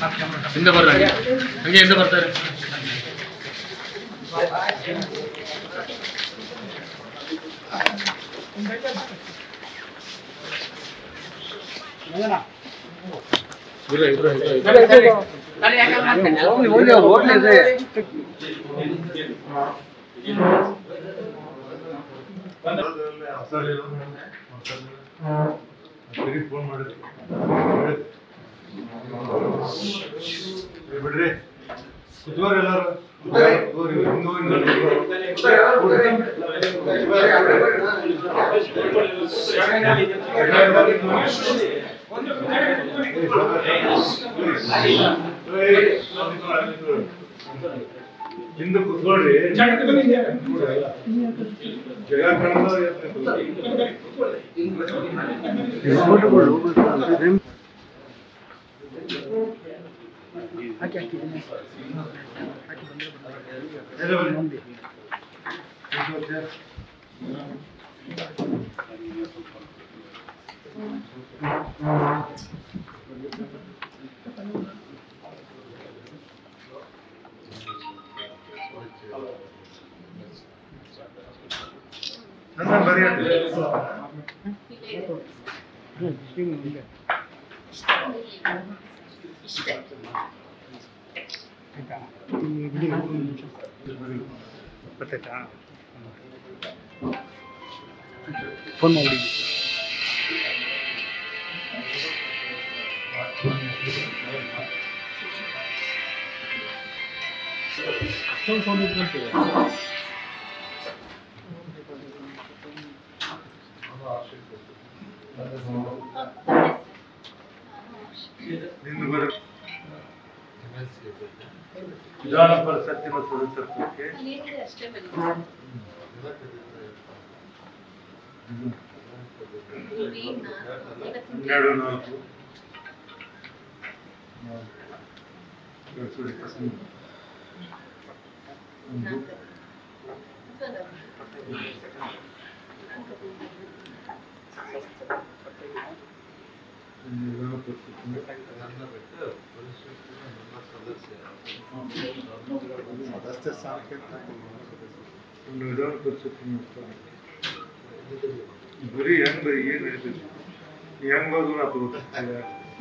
ಹಿಂದೆ ಬರ್ರಿ ಹಂಗೆ ಹಂಗೆ ಹಿಂದೆ ಬರ್ತಾರೆ ಇಬ್ರು ಇಬ್ರು ಇಬ್ರು ಫೋನ್ ಮಾಡಿದ್ರಿ ಬಿಡ್ರಿ ಕುತ್ಕೋರಿ ಎಲ್ಲಾರು ಕುತ್ಕೋರಿ, ಹಿಂಗ್ ಹೋಗಿ ಹಿಂದೆ ಕುತ್ಕೊಳ್ರಿ ಜಗ ಕಾಣಲ್ಲ ನನ್ನ ಬರೀ ಫೋನ್ ಮಾಡಿ ಅಷ್ಟೊಂದು ಸೌಂಡ್ ಇದ್ದಂತೆ ನಿಂದು ಬರ ವಿಧಾನ ಪರಿಷತ್ತಿನ ಸದಸ್ಯತ್ವಕ್ಕೆ ಹನ್ನೆರಡು ನಾಲ್ಕು ಎರಡು ಸಾವಿರದ ಇಪ್ಪತ್ಮೂರು. ಒಂದು ಒಂದು ವಿಧಾನ ಪರಿಷತ್ತಿನ ಒಂದು ವಿಧಾನ ಪರಿಷತ್ತಿನ ಬರೀ ಹೆಂಗ್ ಬರೀ ಏನ್ ಹೇಳ್ತೀರಿ ಹೆಂಗ್ ಹೋದ್ರು ನಾ ತಗೋತೀನಿ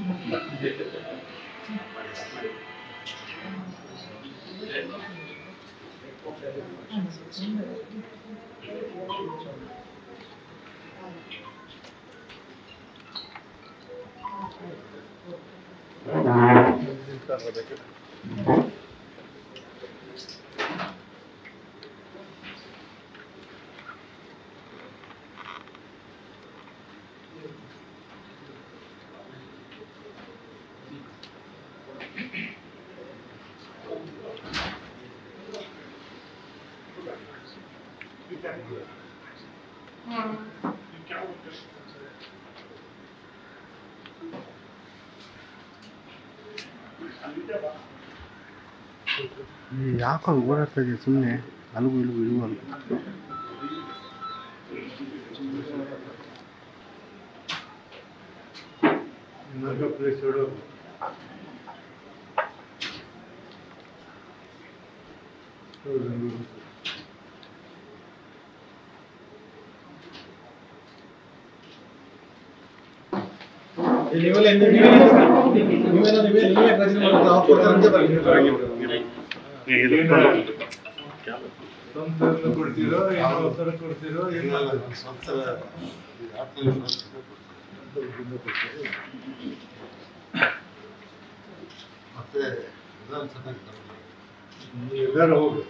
ಯಾಕೋ ಓಡಾಡ್ತಾ ಇದೆ ಸುಮ್ಮನೆ ಅಲಗು ಇಲಗು ಇಳುವಲ್ಲ ಇನ್ನೊಂದು ಪ್ಲೇಸ್ ಹೇಳು ಸ್ವಂತ ಕೊಡ್ತೀರೋ ಏನೋ ಅವಸರ ಕೊಡ್ತೀರೋ ಏನು ಮತ್ತೆ ವಿಧಾನಸಭೆ ನಿರ್ಧಾರ ಹೋಗು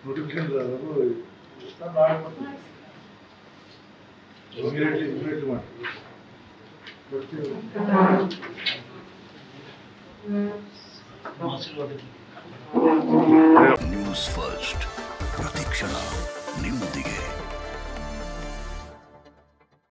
ನೋಟಿಫಿಕೇಶನ್ ನಾಳೆ ಬರ್ತೀವಿ ಇಮಿಡಿಯೇಟ್ಲಿ ಇಮಿಡಿಯೇಟ್ಲಿ ಮಾಡಿ ಬರ್ತೀವಿ ನ್ಯೂಸ್ ಫಸ್ಟ್ ಪ್ರತಿಕ್ಷಣ